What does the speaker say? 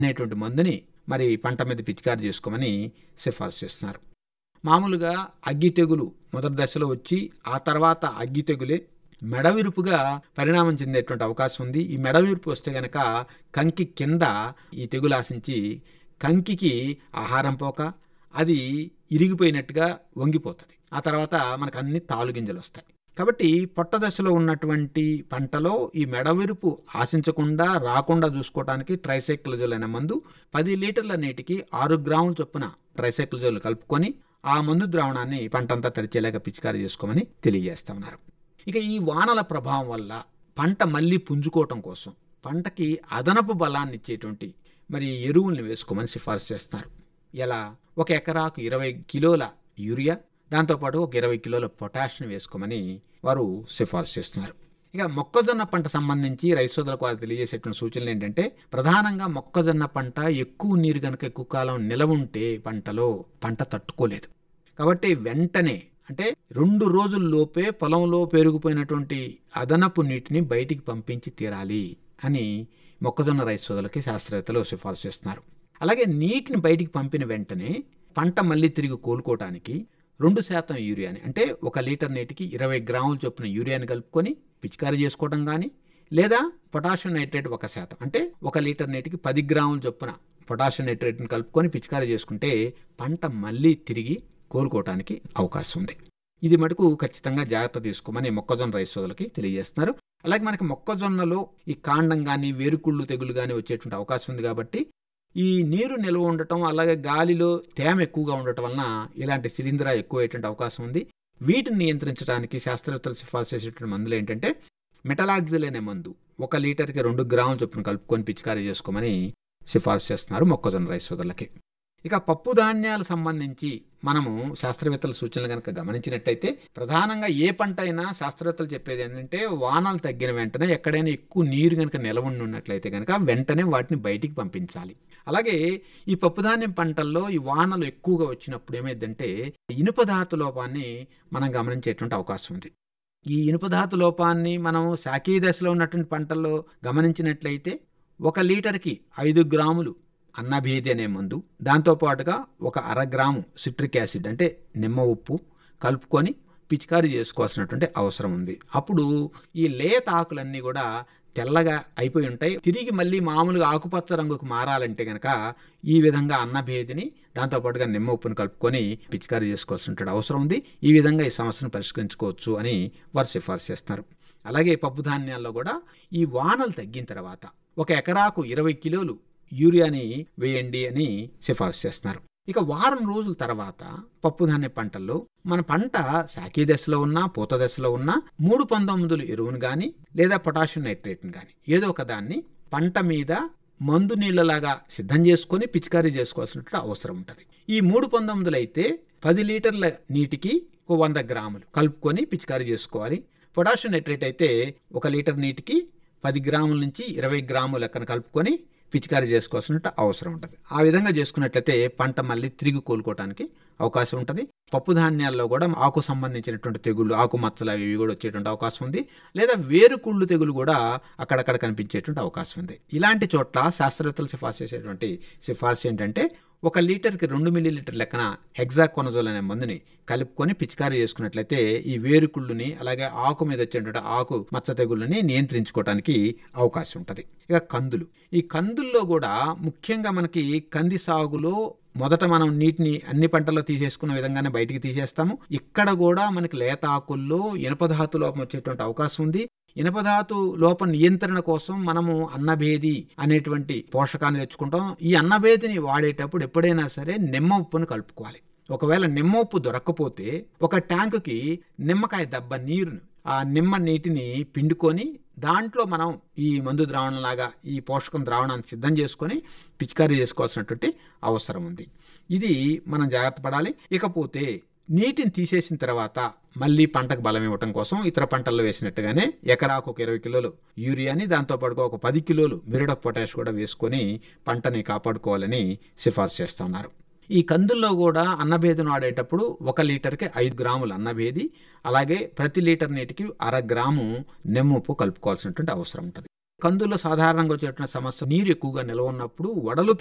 అనేటువంటి మందుని మరి పంట మీద పిచికారి చేసుకోమని సిఫార్సు చేస్తున్నారు మామూలుగా అగ్గి తెగులు మొదటి దశలో వచ్చి ఆ తర్వాత అగ్గి తెగులే మెడవిరుపుగా పరిణామం చెందేటువంటి అవకాశం ఉంది ఈ మెడవిరుపు వస్తే గనక కంకి కింద ఈ తెగులు ఆశించి కంకికి ఆహారం పోక అది ఇరిగిపోయినట్టుగా వంగిపోతుంది ఆ తర్వాత మనకు అన్ని తాలుగింజలు వస్తాయి కాబట్టి పొట్ట దశలో ఉన్నటువంటి పంటలో ఈ మెడవిరుపు ఆశించకుండా రాకుండా చూసుకోవడానికి ట్రైసైక్లజోల్ అనే మందు పది లీటర్ల నీటికి ఆరు గ్రాముల చొప్పున ట్రైసైక్లజోల్ కలుపుకొని ఆ మందు ద్రావణాన్ని పంటంతా తడిచేలాగా పిచికారీ చేసుకోమని తెలియజేస్తా ఉన్నారు ఇక ఈ వానల ప్రభావం వల్ల పంట మళ్ళీ పుంజుకోవటం కోసం పంటకి అదనపు బలాన్ని ఇచ్చేటువంటి మరి ఎరువుల్ని వేసుకోమని సిఫార్సు చేస్తున్నారు ఎలా ఒక ఎకరాకు ఇరవై కిలోల యూరియా దాంతోపాటు ఒక ఇరవై కిలోల పొటాషియం వేసుకోమని వారు సిఫార్సు చేస్తున్నారు ఇక మొక్కజొన్న పంట సంబంధించి రైతులకు వారు తెలియజేసేటువంటి సూచనలు ఏంటంటే ప్రధానంగా మొక్కజొన్న పంట ఎక్కువ నీరు కనుక ఎక్కువ కాలం నిలవ ఉంటే పంటలో పంట తట్టుకోలేదు కాబట్టి వెంటనే అంటే రెండు రోజుల్లోపే పొలంలో పెరిగిపోయినటువంటి అదనపు నీటిని బయటికి పంపించి తీరాలి అని మొక్కజొన్న రైతు సోదరులకి శాస్త్రవేత్తలు సిఫార్సు చేస్తున్నారు అలాగే నీటిని బయటికి పంపిన వెంటనే పంట మళ్ళీ తిరిగి కోలుకోవటానికి రెండు శాతం యూరియాని అంటే ఒక లీటర్ నీటికి ఇరవై గ్రాముల చొప్పున యూరియాని కలుపుకొని పిచికారీ చేసుకోవడం కానీ లేదా పొటాషియం నైట్రేట్ ఒక శాతం అంటే ఒక లీటర్ నీటికి పది గ్రాముల చొప్పున పొటాషియం నైట్రేట్ని కలుపుకొని పిచికారీ చేసుకుంటే పంట మళ్ళీ తిరిగి కోలుకోవటానికి అవకాశం ఉంది ఇది మటుకు ఖచ్చితంగా జాగ్రత్త తీసుకోమని మొక్కజొన్న రైతు సోదరులకి తెలియజేస్తున్నారు అలాగే మనకి మొక్కజొన్నలో ఈ కాండం కానీ వేరుకుళ్ళు తెగులు కానీ వచ్చేటువంటి అవకాశం ఉంది కాబట్టి ఈ నీరు నిల్వ ఉండటం అలాగే గాలిలో తేమ ఎక్కువగా ఉండటం వలన ఇలాంటి శిలీంధ్ర ఎక్కువయ్యేటువంటి అవకాశం ఉంది వీటిని నియంత్రించడానికి శాస్త్రవేత్తలు సిఫార్సు చేసేటువంటి మందులు ఏంటంటే మెటలాక్సిల్ అనే మందు ఒక లీటర్కి రెండు గ్రాముల చొప్పున కలుపుకొని పిచికారీ చేసుకోమని సిఫార్సు చేస్తున్నారు మొక్కజొన్న రైతు సోదరులకి ఇక పప్పు ధాన్యాలు సంబంధించి మనము శాస్త్రవేత్తల సూచనలు కనుక గమనించినట్టయితే ప్రధానంగా ఏ పంట అయినా శాస్త్రవేత్తలు చెప్పేది ఏంటంటే వానలు తగ్గిన వెంటనే ఎక్కడైనా ఎక్కువ నీరు కనుక నిలవండి ఉన్నట్లయితే కనుక వెంటనే వాటిని బయటికి పంపించాలి అలాగే ఈ పప్పుధాన్యం పంటల్లో ఈ వానలు ఎక్కువగా వచ్చినప్పుడు ఏమైందంటే ఇనుప ధాతు లోపాన్ని మనం గమనించేటువంటి అవకాశం ఉంది ఈ ఇనుప ధాతు లోపాన్ని మనం శాఖీ దశలో ఉన్నటువంటి పంటల్లో గమనించినట్లయితే ఒక లీటర్కి ఐదు గ్రాములు అన్నభేది అనే మందు దాంతోపాటుగా ఒక అర గ్రాము సిట్రిక్ యాసిడ్ అంటే నిమ్మ ఉప్పు కలుపుకొని పిచికారీ చేసుకోవాల్సినటువంటి అవసరం ఉంది అప్పుడు ఈ లేత ఆకులన్నీ కూడా తెల్లగా అయిపోయి ఉంటాయి తిరిగి మళ్ళీ మామూలుగా ఆకుపచ్చ రంగుకు మారాలంటే కనుక ఈ విధంగా అన్నభేదిని దాంతోపాటుగా నిమ్మ ఉప్పును కలుపుకొని పిచికారీ చేసుకోవాల్సిన అవసరం ఉంది ఈ విధంగా ఈ సమస్యను పరిష్కరించుకోవచ్చు అని వారు సిఫార్సు చేస్తున్నారు అలాగే పప్పు ధాన్యాల్లో కూడా ఈ వానలు తగ్గిన తర్వాత ఒక ఎకరాకు ఇరవై కిలోలు యూరియాని వేయండి అని సిఫార్సు చేస్తున్నారు ఇక వారం రోజుల తర్వాత పప్పుధాన్య పంటల్లో మన పంట శాఖీ దశలో ఉన్నా పూత దశలో ఉన్నా మూడు పంతొమ్మిదిలు ఎరువును కానీ లేదా పొటాషియం నైట్రేట్ని కానీ ఏదో ఒక దాన్ని పంట మీద మందు నీళ్ళలాగా సిద్ధం చేసుకొని పిచికారీ చేసుకోవాల్సినటువంటి అవసరం ఉంటుంది ఈ మూడు పంతొమ్మిదిలు అయితే పది లీటర్ల నీటికి ఒక వంద గ్రాములు కలుపుకొని పిచికారీ చేసుకోవాలి పొటాషియం నైట్రేట్ అయితే ఒక లీటర్ నీటికి పది గ్రాముల నుంచి ఇరవై గ్రాముల లెక్కన కలుపుకొని పిచికారీ చేసుకోవాల్సిన అవసరం ఉంటుంది ఆ విధంగా చేసుకున్నట్లయితే పంట మళ్ళీ తిరిగి కోలుకోవడానికి అవకాశం ఉంటుంది పప్పు ధాన్యాల్లో కూడా ఆకు సంబంధించినటువంటి తెగుళ్ళు ఆకు మచ్చలు అవి కూడా వచ్చేటువంటి అవకాశం ఉంది లేదా వేరు కుళ్ళు తెగులు కూడా అక్కడక్కడ కనిపించేటువంటి అవకాశం ఉంది ఇలాంటి చోట్ల శాస్త్రవేత్తలు సిఫార్సు చేసేటువంటి సిఫార్సు ఏంటంటే ఒక లీటర్కి రెండు మిల్లీ లీటర్ లెక్కన హెగ్జాకోనజోల్ అనే మందుని కలుపుకొని పిచికారీ చేసుకున్నట్లయితే ఈ వేరుకుళ్ళుని అలాగే ఆకు మీద వచ్చేటువంటి ఆకు మచ్చ తెగుళ్ళని నియంత్రించుకోవడానికి అవకాశం ఉంటుంది ఇక కందులు ఈ కందుల్లో కూడా ముఖ్యంగా మనకి కంది సాగులో మొదట మనం నీటిని అన్ని పంటల్లో తీసేసుకున్న విధంగానే బయటికి తీసేస్తాము ఇక్కడ కూడా మనకి లేత ఆకుల్లో ఇనపధాతు లోపం వచ్చేటువంటి అవకాశం ఉంది ఇనపధాతు లోపం నియంత్రణ కోసం మనము అన్నభేది అనేటువంటి పోషకాన్ని తెచ్చుకుంటాం ఈ అన్నభేదిని వాడేటప్పుడు ఎప్పుడైనా సరే నిమ్మ ఉప్పును కలుపుకోవాలి ఒకవేళ నిమ్మ ఉప్పు దొరక్కపోతే ఒక ట్యాంకుకి నిమ్మకాయ దెబ్బ నీరును ఆ నిమ్మ నీటిని పిండుకొని దాంట్లో మనం ఈ మందు ద్రావణంలాగా ఈ పోషకం ద్రావణాన్ని సిద్ధం చేసుకొని పిచికారీ చేసుకోవాల్సినటువంటి అవసరం ఉంది ఇది మనం జాగ్రత్త పడాలి ఇకపోతే నీటిని తీసేసిన తర్వాత మళ్ళీ పంటకు బలం ఇవ్వటం కోసం ఇతర పంటల్లో వేసినట్టుగానే ఎకరాకు ఒక ఇరవై కిలోలు యూరియాని దాంతోపాటుగా ఒక పది కిలోలు మిరడ పొటాష్ కూడా వేసుకొని పంటని కాపాడుకోవాలని సిఫార్సు చేస్తున్నారు ఈ కందుల్లో కూడా అన్నభేదం ఆడేటప్పుడు ఒక లీటర్కి ఐదు గ్రాములు అన్నభేది అలాగే ప్రతి లీటర్ నీటికి అర గ్రాము నెమ్ముప్పు కలుపుకోవాల్సినటువంటి అవసరం ఉంటుంది కందుల్లో సాధారణంగా వచ్చేటువంటి సమస్య నీరు ఎక్కువగా నిల్వ ఉన్నప్పుడు వడలు